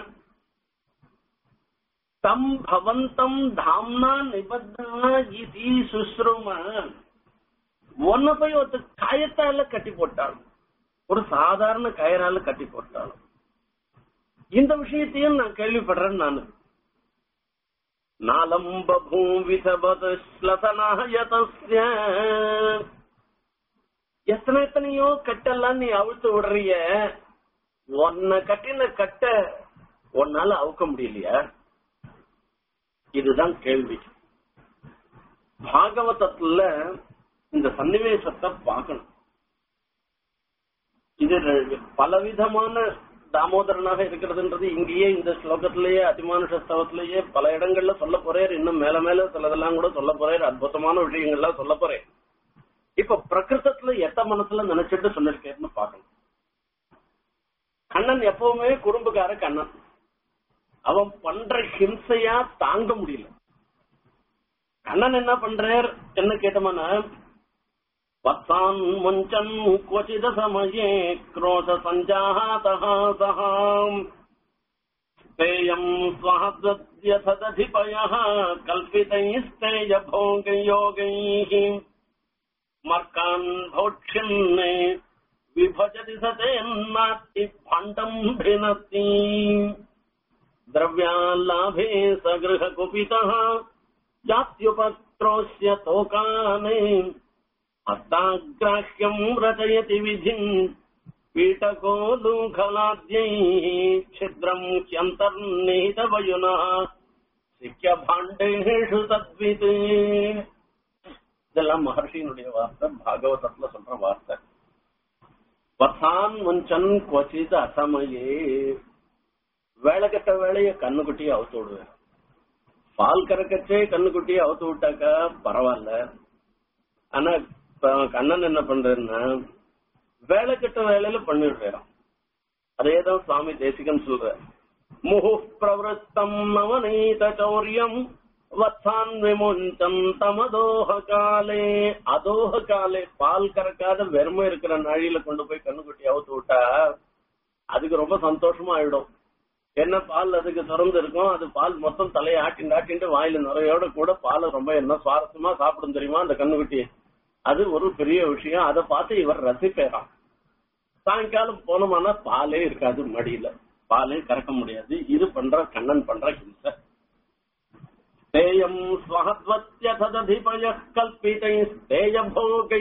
தம் பவந்தம் தாம்னா நிபந்தனா இதி சுஸ்ரும உன்னை போய் ஒருத்த காயத்தால கட்டி போட்டாலும் ஒரு சாதாரண கயரால கட்டி போட்டாலும் இந்த விஷயத்தையும் நான் கேள்விப்படுறேன் நானு நாலம் பபூவிதபதஸ்லதனாயதஸ்ய எத்தனை எத்தனையோ கட்டெல்லாம் நீ அவிழ்த்து விடுறிய உன்னை கட்டின கட்ட உன்னால அவுக்க முடியலையா இதுதான் கேள்வி பாகவதத்துல இந்த சன்னிவேசத்தை பார்க்கணும் இது ரெ- பலவிதமான தாமோதரனாக இருக்கிறதுன்றது இங்கேயே இந்த ஸ்லோகத்திலேயே அதிமானுஷ ஸ்தவத்திலேயே பல இடங்கள்ல சொல்ல போறேன் இன்னும் மேல மேல சிலதெல்லாம் கூட சொல்ல போறேன் அற்புதமான விஷயங்கள்லாம் சொல்ல போறேன் இப்ப பிரகிருதத்துல எத்த மனசுல நினைச்சிட்டு சொல்லிருக்கேன்னு பாக்கணும் கண்ணன் எப்பவுமே குறும்புக்கார கண்ணன் அவன் பண்ற ஹிம்சையா தாங்க முடியல கண்ணன் என்ன பண்றார் என்ன கேட்டோம்னா वत्सान् मुञ्चन् क्वचिद समये क्रोध सञ्जातः सः स्तेयम् स्वहद्यथ दधिपयः कल्पितैस्तेयभोगयोगैः मर्कान् भोक्ष्यन् विभजति स तेन्नात्ति भाण्डम् भिनत्ति द्रव्याल्लाभे स गृहकुपितः जात्युपत्रोऽस्य तोकाने हस्ताग्राह्यम् रचयति विधिम् पीटको लूखलाद्यैः छिद्रम् ह्यन्तर्निहितवयुनः சிக்கியபாண்டேஷு தத்வித் இதெல்லாம் மகர்ஷியினுடைய வார்த்தை பாகவதத்துல சொல்ற வார்த்தை வசான் முஞ்சன் கொச்சித் அசமயே வேலை கட்ட வேலைய கண்ணுக்குட்டியை அவுத்து விடுவேன் பால் கறக்கச்சே கண்ணுக்குட்டியை அவுத்து விட்டாக்கா பரவாயில்ல ஆனா இப்ப கண்ணன் என்ன பண்றேன்னா வேலை கட்ட வேலையில பண்ணிடுறான் அதேதான் சுவாமி தேசிகன் சொல்ற முகு பிரவருத்தம் நவநீத சௌரியம் வத்தான் விமுஞ்சம் தமதோக காலே அதோக காலே பால் கறக்காத வெறுமை இருக்கிற நாழியில கொண்டு போய் கண்ணுக்குட்டி அவுத்து விட்டா அதுக்கு ரொம்ப சந்தோஷமா ஆயிடும் என்ன பால் அதுக்கு திறந்து இருக்கும் அது பால் மொத்தம் தலையை ஆட்டிண்டு ஆட்டிண்டு வாயில நிறையோட கூட பால் ரொம்ப என்ன சுவாரஸ்யமா சாப்பிடும் தெரியுமா அந்த கண்ணுக்குட்டி அது ஒரு பெரிய விஷயம் அதை பார்த்து இவர் ரசிப்பேறான் சாயங்காலம் போனோம்னா பாலே இருக்காது மடியில பாலே கறக்க முடியாது இது பண்ற கண்ணன் பண்ற ஹிம்சை தேயம் ஸ்வஹத்வத்யததிபய கல்பிதை ஸ்தேய போகை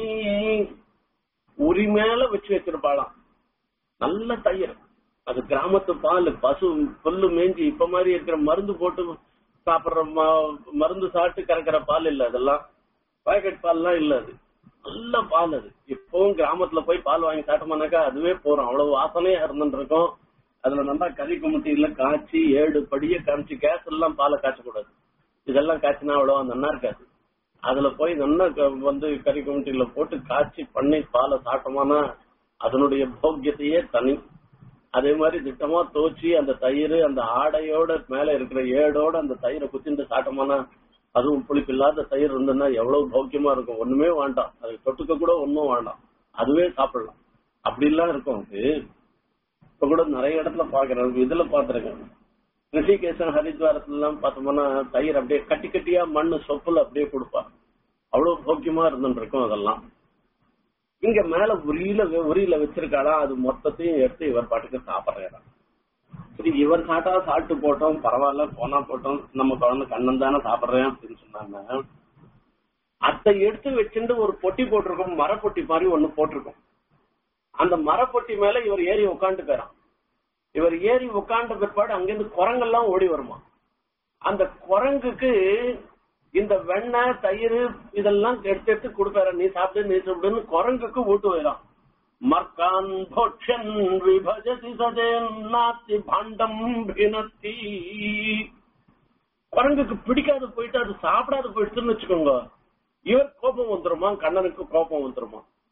உரி மேல வச்சு வச்சிருப்பாளாம் நல்ல தயிர் அது கிராமத்து பால் பசு புல்லு மேஞ்சி இப்ப மாதிரி இருக்கிற மருந்து போட்டு சாப்பிடுற ம- மருந்து சாப்பிட்டு கறக்கிற பால் இல்ல அதெல்லாம் பாக்கெட் பால்லாம் இல்ல அது நல்ல பால் அது இப்பவும் கிராமத்துல போய் பால் வாங்கி சாப்பிட்டோம்னாக்கா அதுவே போறோம் அவ்வளவு வாசனையா இருந்துட்டு இருக்கும் அதுல நல்லா கறி குமட்டியில காய்ச்சி ஏழு படிய காமிச்சு கேஸ் எல்லாம் பாலை காய்ச்சக்கூடாது இதெல்லாம் காய்ச்சினா அவ்வளவு நல்லா இருக்காது அதுல போய் நல்லா க- வந்து கறி குமட்டியில போட்டு காய்ச்சி பண்ணி பாலை சாப்பிட்டோம்னா அதனுடைய போக்கியத்தையே தனி அதே மாதிரி திட்டமா தோச்சி அந்த தயிர் அந்த ஆடையோட மேல இருக்கிற ஏடோட அந்த தயிரை குத்திட்டு சாப்பிட்டோம்னா அதுவும் புளிப்பு இல்லாத தயிர் இருந்ததுன்னா எவ்வளவு பௌக்கியமா இருக்கும் ஒண்ணுமே வேண்டாம் அது தொட்டுக்க கூட ஒண்ணும் வேண்டாம் அதுவே சாப்பிடலாம் அப்படி எல்லாம் இருக்கும் அது இப்ப கூட நிறைய இடத்துல பாக்குறேன் இதுல பாத்துருக்கேன் ரிஷிகேசன் ஹரித்வாரத்துல எல்லாம் பார்த்தோம்னா தயிர் அப்படியே கட்டி கட்டியா மண்ணு சொப்புல அப்படியே கொடுப்பா அவ்வளவு போக்கியமா இருந்துட்டு இருக்கும் அதெல்லாம் இங்க மேல உரியில உரியில வச்சிருக்காளா அது மொத்தத்தையும் எடுத்து இவர் பாட்டுக்கு சாப்பிடுறாராம் சரி இவர் சாட்டா சாப்பிட்டு போட்டோம் பரவாயில்ல போனா போட்டோம் நம்ம குழந்தை கண்ணன் தானே சாப்பிடுறேன் அப்படின்னு சொன்னாங்க அதை எடுத்து வச்சுட்டு ஒரு பொட்டி போட்டிருக்கோம் மரப்பொட்டி மாதிரி ஒண்ணு போட்டிருக்கோம் அந்த மரப்பொட்டி மேல இவர் ஏறி உட்காந்து போறான் இவர் ஏறி உட்கார்ந்த பிற்பாடு அங்கிருந்து குரங்கெல்லாம் ஓடி வருமா அந்த குரங்குக்கு இந்த வெண்ணெய் தயிர் இதெல்லாம் எடுத்து எடுத்து கொடுப்பாரு நீ சாப்பிடு நீ சாப்பிடுன்னு குரங்குக்கு ஊட்டு போயிடான் மர்கான் போக்ஷன் விபஜதி சதேன் நாத்தி பாண்டம் பினத்தி குரங்குக்கு பிடிக்காது போயிட்டு அது சாப்பிடாத போயிடுச்சுன்னு வச்சுக்கோங்க இவர் கோபம் வந்துருமா கண்ணனுக்கு கோபம் வந்துருமா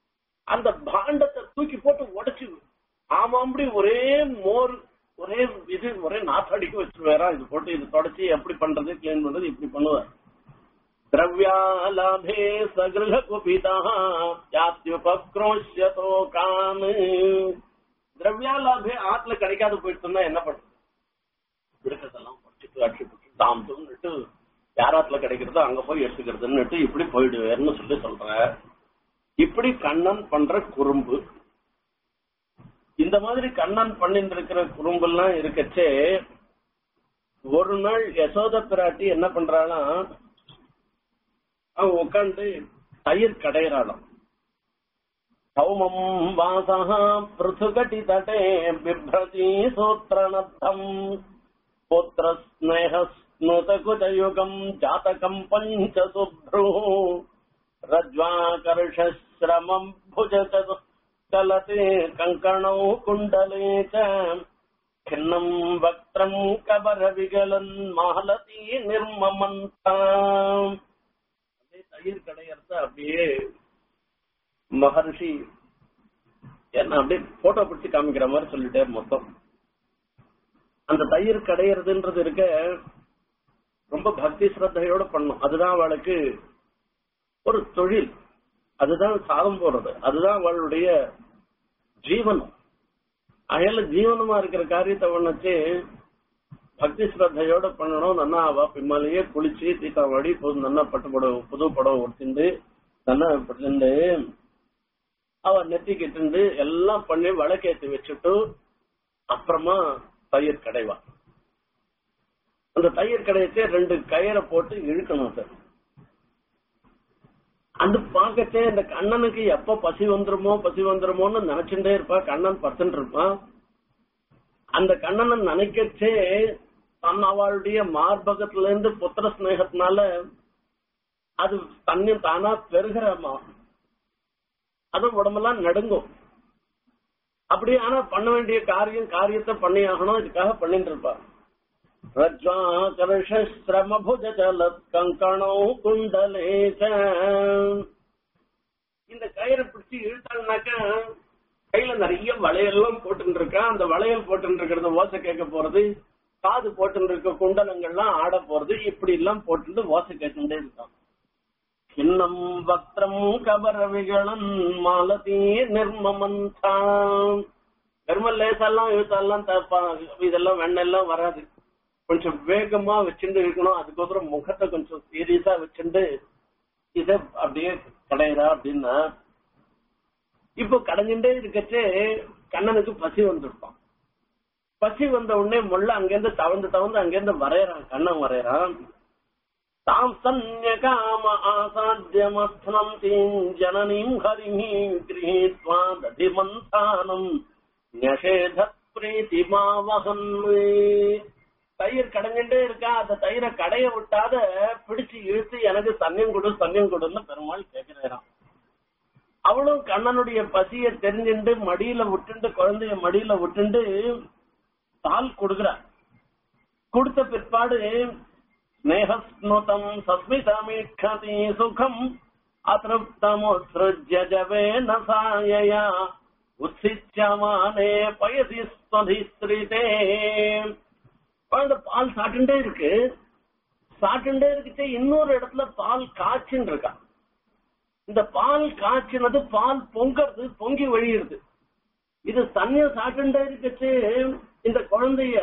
அந்த பாண்டத்தை தூக்கி போட்டு உடைச்சு ஆமாம்படி ஒரே மோர் ஒரே இது ஒரே நாத்தடிக்க வச்சிருவாரா இது போட்டு இது தொடச்சி எப்படி பண்றது கிளீன் பண்றது இப்படி பண்ணுவார் திரவியாலாபே சகிருக குபிதா யாத்யுபக்ரோஷ்யதோ காமு திரவியாலாபே ஆத்துல கிடைக்காது போயிட்டு என்ன பண்றது இருக்கிறதெல்லாம் படிச்சுட்டு அடிச்சுட்டு தாம் தூங்கிட்டு யாராத்துல கிடைக்கிறதோ அங்க போய் எடுத்துக்கிறதுன்னுட்டு இப்படி போயிடுவேர்னு சொல்லி சொல்ற இப்படி கண்ணன் பண்ற குறும்பு இந்த மாதிரி கண்ணன் பண்ணிட்டு இருக்கிற குறும்பெல்லாம் இருக்கச்சே ஒரு நாள் யசோத பிராட்டி என்ன பண்றானா அவன் உட்காந்து தயிர் கடையிறாளாம் சௌமம் வாசா பிருத்துகட்டி தட்டே பிப்ரதி சூத்திரணத்தம் புத்திர ஸ்நேகஸ்னுதகுதயுகம் ஜாதகம் பஞ்ச சுப்ரு ரஜ்வாகர்ஷஸ்ரமம் புஜ கலதே கங்கணௌ குண்டலே ச கிண்ணம் வக்திரம் கபர விகலன் மாலதி நிர்மமந்தாம் அப்படியே தயிர் கடையறத அப்படியே மகர்ஷி என்ன அப்படியே போட்டோ பிடிச்சு காமிக்கிற மாதிரி சொல்லிட்டே மொத்தம் அந்த தயிர் கடையறதுன்றது இருக்க ரொம்ப பக்தி ஸ்ரத்தையோட பண்ணும் அதுதான் அவளுக்கு ஒரு தொழில் அதுதான் சாதம் போறது அதுதான் அவளுடைய ஜீவனம் அயல ஜீவனமா இருக்கிற காரியத்தை பண்ணச்சு பக்தி ஸ்ரத்தையோட பண்ணணும் நன்னா அவ பின்னாலேயே குளிச்சு தீபாவளி புது நன்னா பட்டு புடவை புது புடவை உடுத்திண்டு நன்னா பட்டு அவ நெத்திக்கிட்டு எல்லாம் பண்ணி வழக்கேத்தி வச்சுட்டு அப்புறமா தயிர் கடைவா அந்த தயிர் கடையச்சே ரெண்டு கயிறை போட்டு இழுக்கணும் சார் அந்த பாக்கச்சே இந்த கண்ணனுக்கு எப்ப பசி வந்துருமோ பசி வந்துருமோன்னு நினைச்சுட்டே இருப்பா கண்ணன் பத்துன்னு இருப்பான் அந்த கண்ணனை நினைக்கச்சே தன் அவளுடைய மார்பகத்துல இருந்து புத்திர ஸ்நேகத்தினால அது தண்ணி தானா பெருகிறமா அது உடம்பெல்லாம் நடுங்கும் அப்படி ஆனா பண்ண வேண்டிய காரியம் காரியத்தை பண்ணி ஆகணும் இதுக்காக பண்ணிட்டு இருப்பா ரஜ்வாகர்ஷிரமபுஜலத் கங்கணோ குண்டலே இந்த கயிறை பிடிச்சி இழுத்தாங்கனாக்க கையில நிறைய வளையல்லாம் போட்டு இருக்கா அந்த வளையல் போட்டு இருக்கிறது ஓசை கேட்க போறது காது போட்டு இருக்க குண்டலங்கள்லாம் ஆட போறது இப்படி எல்லாம் போட்டு ஓசை கேட்டுட்டே இருக்கான் கிண்ணம் வக்திரம் கபரவிகளன் மாலதி நிர்மமந்தாம் பெருமல் லேசெல்லாம் இழுத்தாலாம் தப்பா இதெல்லாம் வெண்ணெல்லாம் வராது கொஞ்சம் வேகமா வச்சுட்டு இருக்கணும் அதுக்கோசரம் முகத்தை கொஞ்சம் சீரியஸா வச்சுட்டு இத அப்படியே கடையிறா அப்படின்னா இப்போ கடைஞ்சுட்டே இருக்கச்சே கண்ணனுக்கு பசி வந்துருப்பான் பசி வந்த உடனே முள்ள அங்கிருந்து தவந்து தவந்து அங்கிருந்து வரையறான் கண்ணன் வரையறான் தாம் சந்யகாம ஆசாத்தியமஸ்தனம் தீம் ஜனனீம் ஹரிமீம் கிரீத்வா ததிமந்தானம் ஞஷேத பிரீதிமாவகன் தயிர் கடைஞ்சுட்டே இருக்கா அந்த தயிரை கடைய விட்டாத பிடிச்சு இழுத்து எனக்கு சன்னியம் கொடு சன்னியம் கொடுன்னு பெருமாள் கேட்கிறாராம் அவளும் கண்ணனுடைய பசிய தெரிஞ்சுண்டு மடியில விட்டுண்டு குழந்தைய மடியில விட்டுண்டு பால் கொடுக்குறா கொடுத்த பிற்பாடு ஸ்னேகஸ்னுதம் சஸ்மிதமீட்சதி சுகம் அதிருப்தமுத்ருஜ்ய ஜவேன சாயயா உத்சிச்சமானே பயசி ஸ்வதிஸ்திரிதே குழந்தை பால் சாப்பிட்டுட்டே இருக்கு சாப்பிட்டுட்டே இருக்குச்சே இன்னொரு இடத்துல பால் காய்ச்சின்னு இருக்கா இந்த பால் காய்ச்சினது பால் பொங்கறது பொங்கி வழியுது இது தண்ணிய சாப்பிட்டுட்டே இருக்குச்சு இந்த குழந்தைய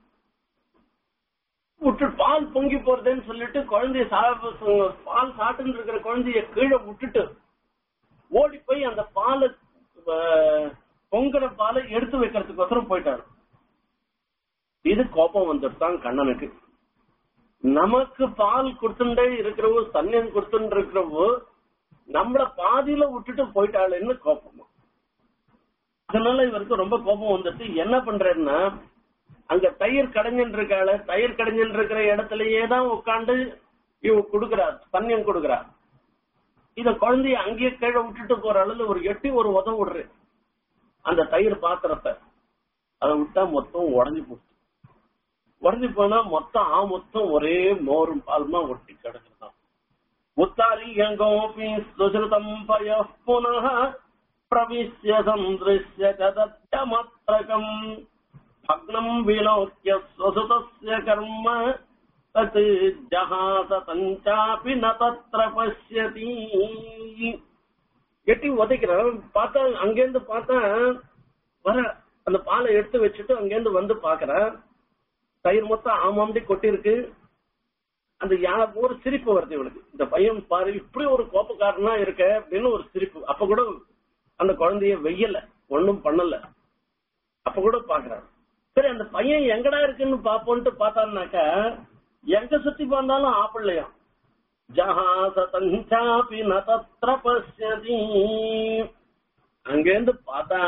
விட்டு பால் பொங்கி போறதுன்னு சொல்லிட்டு குழந்தைய சா- பால் சாப்பிட்டு இருக்கிற குழந்தைய கீழே விட்டுட்டு ஓடி போய் அந்த பாலை அஹ், பொங்குற பாலை எடுத்து வைக்கிறதுக்கோசரம் போயிட்டாரு இது கோபம் வந்துட்டான் கண்ணனுக்கு நமக்கு பால் கொடுத்துட்டே இருக்கிறவோ சன்னியம் கொடுத்துட்டு இருக்கிறவோ நம்மள பாதியில விட்டுட்டு போயிட்டாளேன்னு கோபமா அதனால இவருக்கு ரொம்ப கோபம் வந்துட்டு என்ன பண்றேன்னா அங்க தயிர் கடைஞ்சின்னு இருக்காள தயிர் கடைஞ்சின்னு இருக்கிற இடத்துலயே தான் உட்காந்து இவ கொடுக்குறா சன்னியம் கொடுக்குறா இத குழந்தைய அங்கேயே கீழே விட்டுட்டு போற அளவுல ஒரு எட்டி ஒரு உதவு விடுறு அந்த தயிர் பாத்திரத்தை அதை விட்டா மொத்தம் உடஞ்சி போச்சு உடஞ்சி போனா மொத்தம் ஆ மொத்தம் ஒரே மோரும் பால்மா ஒட்டி கிடக்குதான் உத்தாரி எங்கோபி சுசிருதம் பய புனः प्रविश्य सन्दृश्य च तथ्यमत्रकम् भग्नम् विलोक्य स्वसुतस्य कर्म तत् जहास तञ्चापि न तत्र पश्यति எட்டி உதைக்கிறான் பார்த்தா அங்கேருந்து பார்த்தா வர அந்த பாலை எடுத்து வச்சுட்டு அங்கேருந்து வந்து பாக்குறான் தயிர் மொத்தம் ஆமாண்டி கொட்டிருக்கு அந்த யா ஒரு சிரிப்பு வருது இவனுக்கு இந்த பையன் பாரு இப்படி ஒரு கோப்பக்காரனா இருக்க அப்படின்னு ஒரு சிரிப்பு அப்ப கூட அந்த குழந்தைய வெய்யல ஒண்ணும் பண்ணல அப்ப கூட பாக்குறான் சரி அந்த பையன் எங்கடா இருக்குன்னு பாப்போன்ட்டு பார்த்தான்னாக்கா எங்க சுத்தி பார்த்தாலும் ஆப்பிள்ளையாம் ஜஹாசதஞ்சாபி ந தத்ர பசியதி அங்கேருந்து பார்த்தா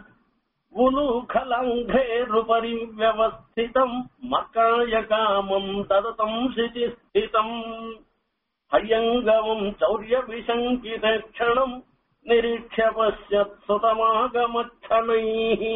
உலூகலங்கேருபரி வியவஸ்திதம் மக்காய காமம் தததம் சிதிஸ்திதம் ஹயங்கவம் சௌரிய விசங்கித க்ஷணம் நிரீட்ச பசியத் சுதமாகமச்சனைஹி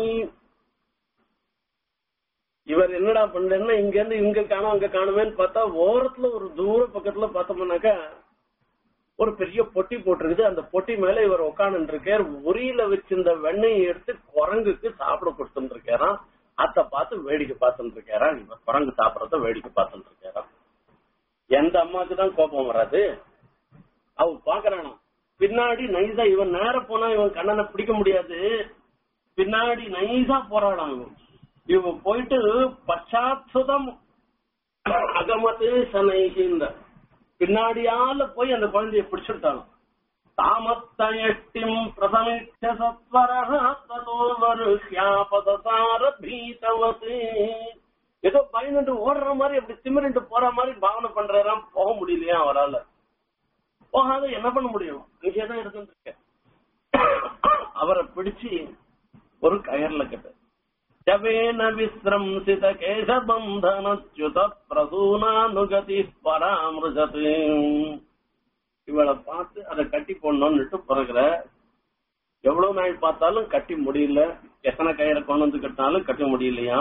இவர் என்னடா பண்றேன்னா இங்க இருந்து இங்க காணும் அங்க காணுமேன்னு பார்த்தா ஓரத்துல ஒரு தூர பக்கத்துல பார்த்தோம்னாக்கா ஒரு பெரிய பொட்டி போட்டிருக்குது அந்த பொட்டி மேல இவர் உட்காந்து இருக்கார் உரியில வச்சிருந்த வெண்ணெயை எடுத்து குரங்குக்கு சாப்பிட கொடுத்துட்டு இருக்காராம் அத பார்த்து வேடிக்கை பார்த்துட்டு இருக்காராம் இவர் குரங்கு சாப்பிடறத வேடிக்கை பார்த்துட்டு இருக்காராம் எந்த அம்மாக்கு தான் கோபம் வராது அவ பாக்குறானா பின்னாடி நைஸா இவன் நேர போனா இவன் கண்ணனை பிடிக்க முடியாது பின்னாடி நைஸா போராடான் இவன் இவன் போயிட்டு பச்சாத்சுதம் அகமத்து சனைகின்ற பின்னாடியால போய் அந்த குழந்தைய பிடிச்சிட்டாங்க தாமத்தயஷ்டிம் பிரசமிச்ச சத்வரஹ ததோ வருஷ்யாபதசார பீதவத்து ஏதோ பயந்துட்டு ஓடுற மாதிரி அப்படி திமிரிட்டு போற மாதிரி பாவனை பண்றாராம் போக முடியலையா அவரால போகாத என்ன பண்ண முடியும் இங்கேதான் இருந்துருக்க அவரை பிடிச்சு ஒரு கயர்ல கட்டு ஜவேன விஸ்ரம்சித கேசபந்தனச்சுத பிரசூனானுகதி பராமிருஜது இவளை பார்த்து அதை கட்டி போடணும்னுட்டு பிறகுற எவ்வளவு நாள் பார்த்தாலும் கட்டி முடியல எத்தனை கயிறை கொண்டு வந்து கட்டினாலும் கட்ட முடியலையா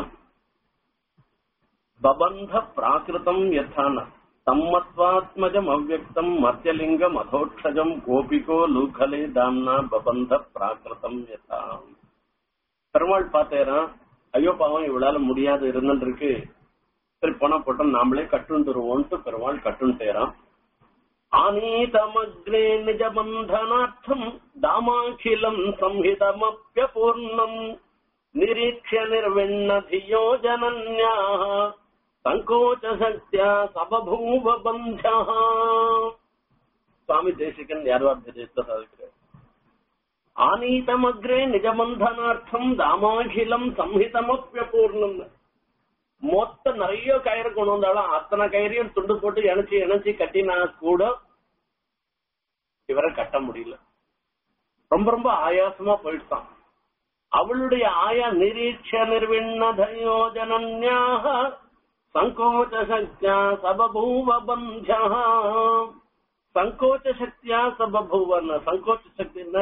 பபந்த பிராகிருதம் யதான சம்மத்வாத்மஜம் அவ்வக்தம் மத்தியலிங்கம் அதோட்சஜம் கோபிகோ லூகலே தாம்னா பபந்த பிராகிருதம் யதா பெருமாள் பார்த்தேரான் ஐயோ பாவம் இவளால முடியாது இருந்துட்டு இருக்கு சரி போனா போட்டோம் நாமளே கட்டுந்துருவோம்ட்டு பெருமாள் கட்டுன்ட்டேரான் ஆனீதமக்ரே நிஜபந்தனார்த்தம் தாமாகிலம் சம்ஹிதமப்பியபூர்ணம் நிரீட்சிய நிர்விண்ண தியோ ஜனன்யா சங்கோச்ச சக்தியா சபபூவ பந்தா சுவாமி தேசிகன் யார்வார்த்த சாதிக்கிறார் ஆனீதமக்ரே நிஜபந்தனார்த்தம் தாமாகிலம் சம்ஹிதமப்பியபூர்ணம் மொத்த நிறைய கயிறு கொண்டு வந்தாலும் அத்தனை கயிறையும் துண்டு போட்டு இணைச்சு இணைச்சு கட்டினா கூட இவரை கட்ட முடியல ரொம்ப ரொம்ப ஆயாசமா போயிட்டான் அவளுடைய ஆயா நிரீட்ச நிர்விண்ணதயோஜனன்யாக சங்கோச்ச சக்தியா சபபூவ பந்தியா சங்கோச்ச சக்தியா சபபூவன் சங்கோச்ச சக்தின்னா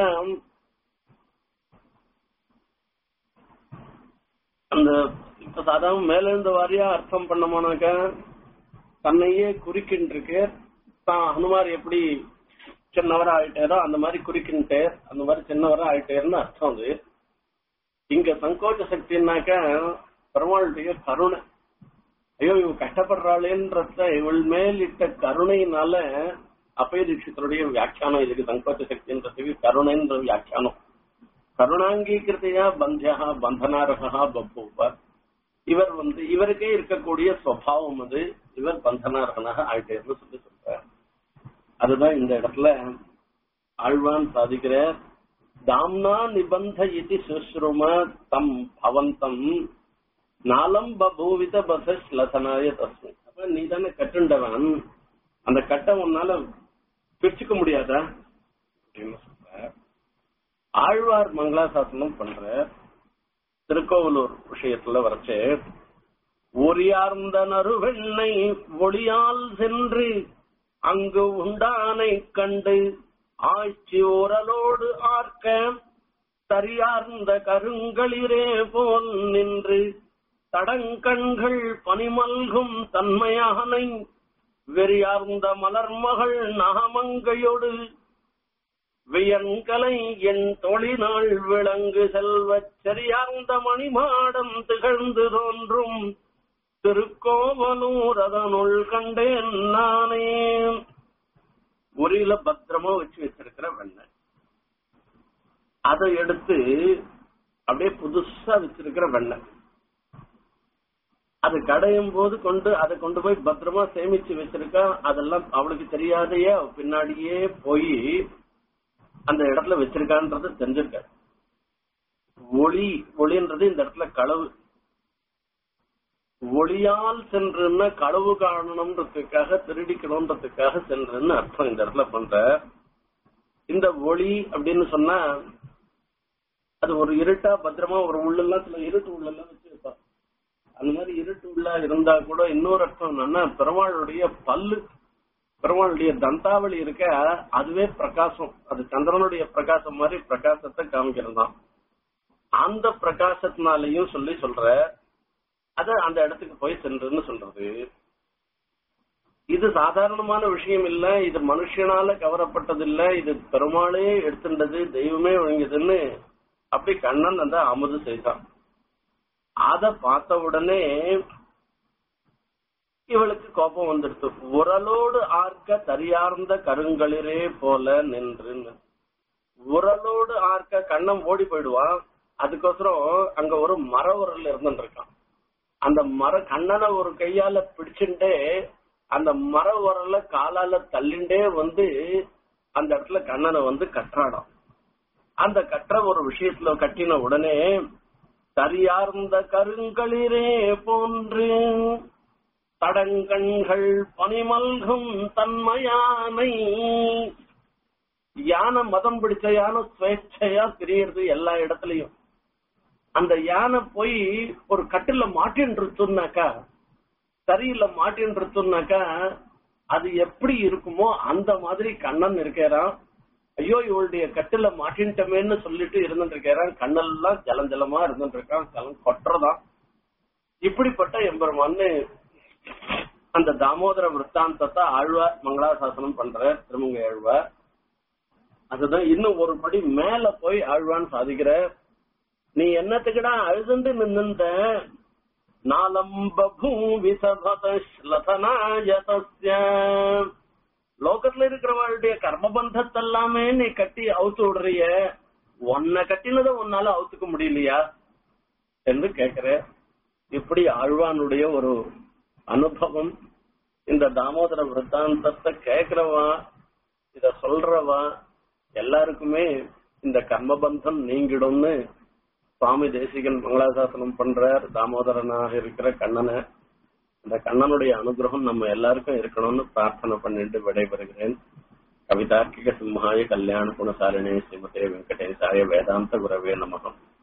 அந்த இப்ப சாதாரண மேல இருந்து வாரியா அர்த்தம் பண்ணோம்னாக்க தன்னையே குறிக்கின்றிருக்கு தான் ஹனுமார் எப்படி சின்னவரா ஆயிட்டாரோ அந்த மாதிரி குறிக்கின்றார் அந்த மாதிரி சின்னவரா ஆயிட்டாருன்னு அர்த்தம் அது இங்க சங்கோச்ச சக்தினாக்க பெருமாளுடைய கருணை ஐயோ இவ கஷ்டப்படுறாளேன்றத இவள் மேல் இட்ட கருணையினால அப்பய தீட்சித்தருடைய வியாக்கியானம் இதுக்கு சங்கோச்ச சக்தின்றதுக்கு கருணைன்ற வியாக்கியானம் கருணாங்கீகிருத்தையா பந்தியா பந்தனாரகா பப்பூவ இவர் வந்து இவருக்கே இருக்கக்கூடிய சுவாவம் அது இவர் பந்தனாரகனாக ஆயிட்டேர்னு சொல்லி சொல்றார் அதுதான் இந்த இடத்துல ஆழ்வான் சாதிக்கிறார் தாம்னா நிபந்த இது சுஸ்ரும தம் பவந்தம் நாலம் பபூவித பசலசனாய தஸ்மை அப்ப நீ தானே கட்டுண்டவன் அந்த கட்டை உன்னால பிரிச்சுக்க முடியாதா அப்படின்னு சொல்ற ஆழ்வார் மங்களாசாசனம் பண்ற திருக்கோவலூர் விஷயத்துல வரைச்சு ஒரியார்ந்த நறுவெண்ணை ஒளியால் சென்று அங்கு உண்டானை கண்டு ஆட்சி ஓரலோடு ஆர்க்க தரியார்ந்த கருங்களிரே போல் நின்று தடங்கண்கள் பனிமல்கும் தன்மையானை வெறியார்ந்த மலர்மகள் நகமங்கையோடு வியன்கலை என் தொழினாள் விளங்கு செல்வச் சரியார்ந்த மணிமாடம் திகழ்ந்து தோன்றும் திருக்கோவலூர் அதனுள் கண்டேன் நானே உரியில பத்திரமா வச்சு வச்சிருக்கிற வெண்ணெய் அதை எடுத்து அப்படியே புதுசா வச்சிருக்கிற வெண்ணெய் அது கடையும் போது கொண்டு அதை கொண்டு போய் பத்திரமா சேமிச்சு வச்சிருக்கா அதெல்லாம் அவளுக்கு தெரியாதையே அவ பின்னாடியே போய் அந்த இடத்துல வச்சிருக்கான்றது தெரிஞ்சிருக்க ஒளி ஒளின்றது இந்த இடத்துல களவு ஒளியால் சென்றுன்னா களவு காணணும்ன்றதுக்காக திருடிக்கணும்ன்றதுக்காக சென்றுன்னு அர்த்தம் இந்த இடத்துல பண்ற இந்த ஒளி அப்படின்னு சொன்னா அது ஒரு இருட்டா பத்திரமா ஒரு உள்ளெல்லாம் சில இருட்டு உள்ளெல்லாம் வச்சு வைப்பா அந்த மாதிரி இருட்டு உள்ளா இருந்தா கூட இன்னொரு அர்த்தம் என்னன்னா பெருமாளுடைய பல்லு பெருமாளுடைய தந்தாவளி இருக்க அதுவே பிரகாசம் அது சந்திரனுடைய பிரகாசம் மாதிரி பிரகாசத்தை காமிக்கிறதாம் அந்த பிரகாசத்தினாலையும் சொல்லி சொல்ற அத அந்த இடத்துக்கு போய் சென்றுன்னு சொல்றது இது சாதாரணமான விஷயம் இல்ல இது மனுஷனால கவரப்பட்டது இல்ல இது பெருமாளே எடுத்துட்டது தெய்வமே வழங்கியதுன்னு அப்படி கண்ணன் அந்த அமுது செய்தான் அத பார்த்த உடனே இவளுக்கு கோபம் வந்துடுத்து உரலோடு ஆர்க்க தரியார்ந்த கருங்களிரே போல நின்று உரலோடு ஆர்க்க கண்ணம் ஓடி போயிடுவான் அதுக்கோசரம் அங்க ஒரு மர உரல் இருந்துட்டு இருக்கான் அந்த மர கண்ணனை ஒரு கையால பிடிச்சுட்டே அந்த மர உரல காலால தள்ளிண்டே வந்து அந்த இடத்துல கண்ணனை வந்து கட்டுறாடாம் அந்த கட்டுற ஒரு விஷயத்துல கட்டின உடனே சரியார்ந்த கருங்களிரே போன்று தடங்கண்கள் பனிமல்கும் தன்மையானை யானை மதம் பிடிச்ச யானை சுவேட்சையா திரியறது எல்லா இடத்துலயும் அந்த யானை போய் ஒரு கட்டில மாட்டின்றுச்சுன்னாக்கா சரியில்ல மாட்டின்றுச்சுன்னாக்கா அது எப்படி இருக்குமோ அந்த மாதிரி கண்ணன் இருக்கிறான் ஐயோ இவளுடைய கட்டில மாட்டின்ட்டமேன்னு சொல்லிட்டு இருந்துட்டு இருக்கிறான் கண்ணெல்லாம் ஜலஞ்சலமா இருந்துட்டு இருக்கான் கலம் கொட்டுறதான் இப்படிப்பட்ட எம்பெருமான்னு அந்த தாமோதர விற்த்தாந்தத்தை ஆழ்வார் மங்களாசாசனம் பண்ற திருமங்கை ஆழ்வார் அதுதான் இன்னும் ஒரு படி மேல போய் ஆழ்வான்னு சாதிக்கிற நீ என்னத்துக்குடா அழுதுண்டு நின்னுந்த நாலம்பூவி சபதஸ்லதனாயதஸ்ய லோகத்துல இருக்கிறவளுடைய கர்மபந்தத்தெல்லாமே நீ கட்டி அவுத்து விடுறிய உன்னை கட்டினதை உன்னால அவுத்துக்க முடியலையா என்று கேக்குற இப்படி ஆழ்வானுடைய ஒரு அனுபவம் இந்த தாமோதர விருத்தாந்தத்தை கேக்குறவா இத சொல்றவா எல்லாருக்குமே இந்த கர்மபந்தம் நீங்கிடும்னு சுவாமி தேசிகன் மங்களாசாசனம் பண்றார் தாமோதரனாக இருக்கிற கண்ணனை இந்த கண்ணனுடைய அனுகிரகம் நம்ம எல்லாருக்கும் இருக்கணும்னு பிரார்த்தனை பண்ணிட்டு விடைபெறுகிறேன் கவிதார்க்கிக சிம்ஹாய கல்யாண குணசாலினே ஸ்ரீமதே வெங்கடேசாய வேதாந்த குரவே நமகம்